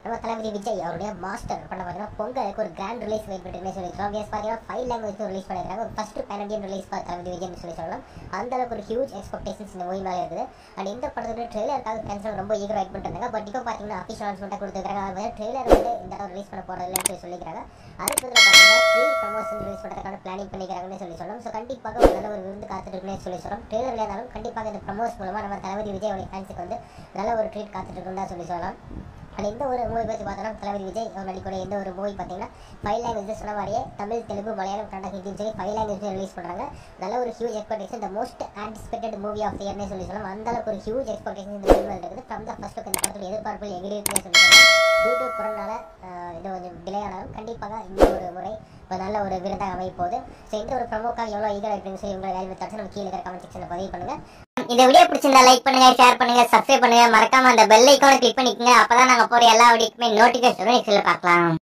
நம்ம தளபதி விஜய் அவருடைய மாஸ்டர் பண்ண பார்த்தீங்கன்னா பொங்கலுக்கு ஒரு கிராண்ட் ரிலீஸ் வெயிட் பண்ணிட்டு சொல்லியிருக்கோம் எஸ் பார்த்தீங்கன்னா ஃபைவ் லாங்குவேஜ் ரிலீஸ் பண்ணியிருக்காங்க first pan Indian release Thalapathy Vijay சொல்லி சொல்லலாம் அந்த அளவுக்கு ஒரு ஹியூஜ் எக்ஸ்பெக்டேஷன்ஸ் இந்த மூவி மேலே இருக்குது அண்ட் இந்த படத்தோட ட்ரெய்லருக்காக ஃபேன்ஸ் ரொம்ப ஈகர் வெயிட் பண்ணிட்டு பட் இப்போ பார்த்தீங்கன்னா அஃபிஷியல் அனௌன்ஸ்மெண்ட்டாக கொடுத்துருக்காங்க அது ட்ரெய்லர் வந்து இந்த தடவை ரிலீஸ் பண்ண போகிறது இல்லைன்னு சொல்லி சொல்லிக்கிறாங்க அதுக்கு பதிலாக பார்த்தீங்கன்னா ப்ரீ ப்ரமோஷன் ரிலீஸ் பண்ணுறதுக்கான பிளானிங் பண்ணிக்கிறாங்கன்னு சொல்லி சொல்லலாம் ஸோ கண்டிப்பாக ஒரு நல்ல ஒரு விருந்து காத்துட்டு இருக்குன்னு சொல்லி சொல்லலாம் ட்ரெய்லர் இருந்தாலும் கண்டிப்பாக இந்த ப்ரமோஸ் மூலமாக நம்ம தளபதி விஜய் ஃபேன்ஸுக்கு வந்து நல்ல ஒரு ட்ரீட் காத்துட்டு இருக்குன்னு சொல்லி சொல்லலாம் அண்ட் இந்த ஒரு மூவி பற்றி பார்த்தோம்னா தளபதி விஜய் அவர் நடிக்கூடிய இந்த ஒரு மூவி பார்த்தீங்கன்னா ஃபைவ் லாங்குவேஜ் சொன்ன மாதிரியே தமிழ் தெலுங்கு மலையாளம் கன்னடா ஹிந்தின்னு சொல்லி ஃபைவ் லாங்குவேஜ் ரிலீஸ் பண்ணுறாங்க நல்ல ஒரு huge expectation the most anticipated movie of இயர்னே சொல்லி சொல்லலாம் அந்த அளவுக்கு ஒரு ஹியூஜ் எக்ஸ்பெக்டேஷன் இந்த மூவி இருக்குது ஃப்ரம் த ஃபர்ஸ்ட் இந்த படத்தில் எதிர்பார்ப்பு எகிரி இருக்குன்னு சொல்லி சொல்லலாம் டியூ டு கொரோனால இது கொஞ்சம் டிலே ஆனாலும் கண்டிப்பாக இந்த ஒரு முறை இப்போ நல்ல ஒரு விருதாக அமைய போகுது ஸோ இந்த ஒரு ப்ரமோக்காக எவ்வளோ ஈகர் இருக்குன்னு சொல்லி உங்களை வேலை தச்சு நம்ம கீழே இருக்கிற கமெண்ட் செக்ஷனில் பதிவு பண்ணுங்க இந்த வீடியோ பிடிச்சிருந்தா லைக் பண்ணுங்க ஷேர் பண்ணுங்க சப்ஸ்கிரைப் பண்ணுங்க மறக்காம அந்த பெல் ஐக்கானை கிளிக் பண்ணிக்கோங்க அப்பதான் நாங்க போற எல்லா வீடியோக்குமே நோட்டிபிகேஷன் நெக்ஸ்ட்ல பார்க்கலாம்